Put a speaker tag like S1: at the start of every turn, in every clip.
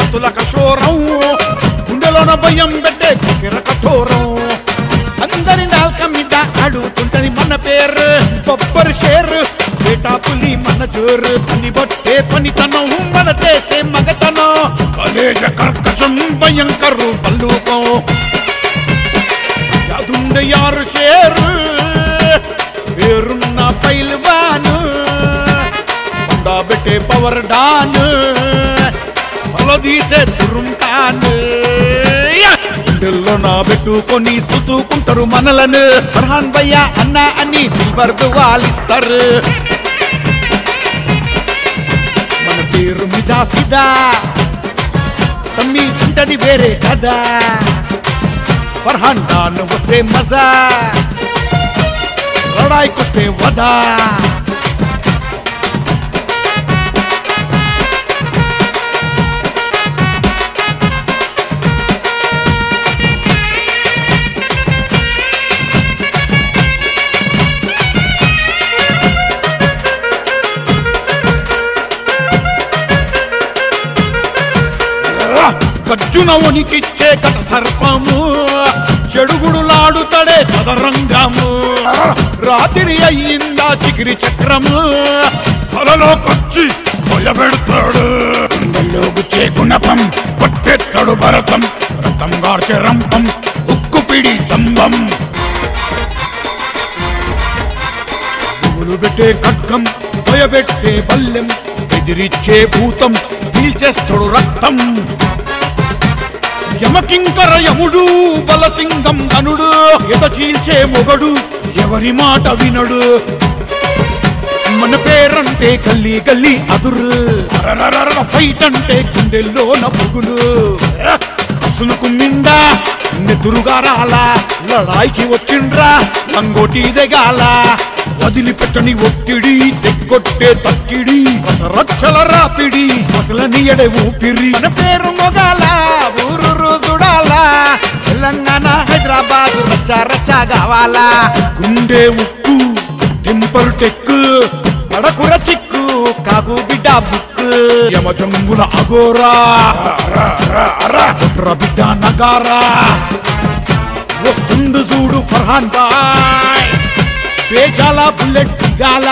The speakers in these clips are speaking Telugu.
S1: కత్తుల కఠోరం గుండెలోన భయం పెట్టే కిర కఠోరం అందరి నాల్క మీద అడుగుతుంటది మన పేరు బొబ్బరు షేరు బేటా పులి మన జోరు పని బట్టే పనితనం మన చేసే మగతనం కలేజ కర్కశం భయంకరు పల్లూకం యాదుండ యారు షేరు పేరున్న పైల్వాను పెట్టే పవర్ డాన్ తలదీసే తురుంకాను గుండెల్లో నా పెట్టుకొని చూసుకుంటారు మనలను ఫర్హాన్ భయ్య అన్న అని దిల్బర్దు వాలిస్తారు మన పేరు మీద ఫిదా తమ్మి ఉంటది వేరే కదా ఫర్హాన్ డాన్ వస్తే మజా లడాయికొస్తే వదా గజ్జున ఉనికిచ్చే కట సర్పము చెడుగుడులాడుతడే చదరంగము రాత్రి అయ్యిందా చిగిరి చక్రము కలలోకొచ్చి భయపెడతాడు గుండెల్లోగుచ్చే గుణపం కొట్టేస్తాడు భరతం రథం గార్చే రంపం ఉక్కు పిడి తంబం పువ్వులు పెట్టే ఖడ్గం భయపెట్టే బల్లెం ఎదిరిచ్చే భూతం పీల్చేస్తాడు రక్తం యమకింకర యముడు బలసింగం గనుడు ఎద చీల్చే మొగడు ఎవరి మాట వినడు మన పేరంటే గల్లీ గల్లీ అదురు అరరరర ఫైట్ అంటే గుండెల్లో నపుగులు అసునుకు నిండా నెదురుగా రాలా లడాయికి వచ్చిండ్రా లంగోటి దిగాల వదిలిపెట్టని ఒత్తిడి తెగ్గొట్టే తక్కిడి రచ్చల రాపిడి అసలని ఎడే ఊపిరి మన పేరు మొగాల ఊరు రోజుడాలా తెలంగాణ హైదరాబాద్ రచ్చ రచ్చ కావాలా గుండె ఉక్కు టెంపర్ టెక్కు అడకుర చిక్కు కాగు బిడ్డ బుక్ యమజంగుల అగోరా కుట్ర బిడ్డ నగారా వస్తుంది చూడు ఫర్హాన్ బాయ్ బేజాల బుల్లెట్ దిగాల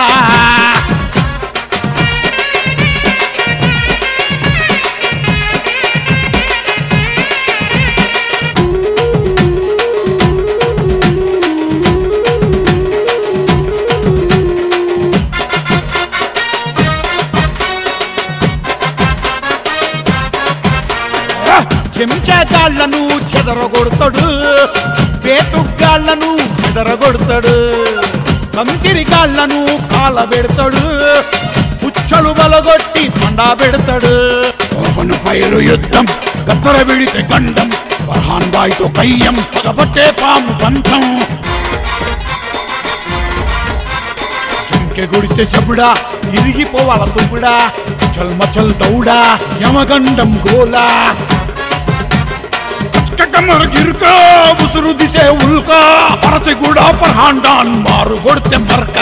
S1: చెంచాగాళ్లను చెదరగొడతాడు పేతుగాళ్లను చెదరగొడతాడు కంకిరిగాళ్లను కాల పెడతాడు పుచ్చలు బలగొట్టి పండా పెడతాడు ఓపెన్ ఫైర్ యుద్ధం గద్దర విడితే గండం ఫర్హాన్ బాయ్ తో కయ్యం పగబట్టే పాము పంతం చెంకె గుడితే చెబుడా ఇరిగిపోవాల తుమ్ముడా చల్ మచల్ దౌడా యమగండం గోలా కమర్ గిరుక ఉసురు దిసే ఉల్క పరసె కూడా పర్హాండాన్ మారు కొడితే మరక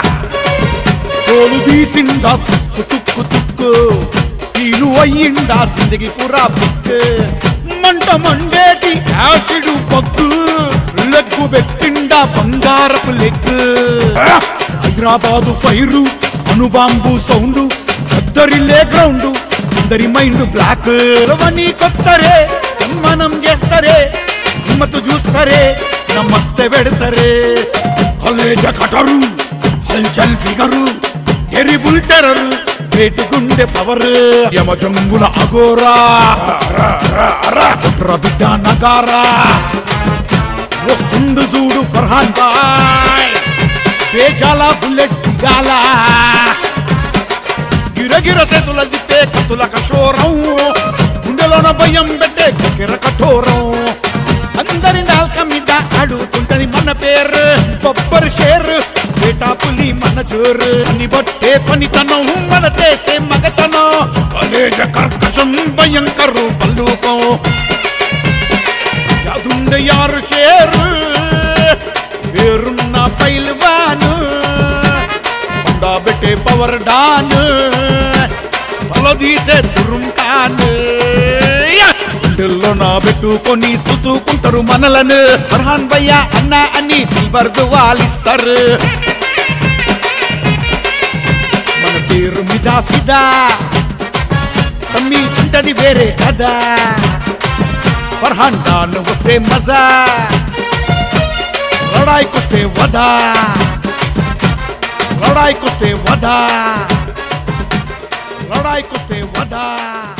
S1: తోలు తీసిందా తుక్కు తుక్కు తుక్కు సీలు అయ్యిందా జిందగి పురా బుక్ మంట మండేటి యాసిడ్ పక్కు లెగ్గు పెట్టిండా బంగారపు లెగ్ హైదరాబాదు ఫైరు అణుబాంబు సౌండ్ కద్దరిల్లే గ్రౌండ్ అందరి మైండ్ బ్లాక్ రవని కొత్తరే సన్మానం చేస్తారే హిమ్మతు చూస్తారే నమస్తే పెడతారే కాలేజ కటరు హల్చల్ ఫిగరు టెరిబుల్ టెర్రర్ వేటి గుండె పవర్ యమజంగుల అగోరా కుట్ర బిడ్డ నగారా వస్తుండు చూడు ఫర్హాన్ బాయ్ బేజాల బుల్లెట్ దిగాల గిరగిర చేతుల దిప్పే కతుల కఠోరం గుండెలోన భయం పెట్టే కిర కఠోరం అందరి నాల్క మీద అడుగుతుంటది మన పేరు బొబ్బరు షేరు బేటా పులి మన జోరు అని బట్టే పనితనం మన చేసే మగతనం కలేజ కర్కశం భయంకరు పల్లూకం యాదుండ యారు షేరు పేరున్న పైల్వాను పెట్టే పవర్ డాన్ తలదీసే తురుంకాను గుండెలోన పెట్టుకొని చూసుకుంటారు మనలను ఫర్హాన్ భయ్య అన్న అని దిల్బర్దు వాలిస్తారు మన పేరు మీద ఫిదా తమ్మి ఉంటది వేరే కదా ఫర్హాన్ ఖాన్ వస్తే మజా లడాయికొస్తే వదా లడాయికొస్తే వదా లడాయికొస్తే వదా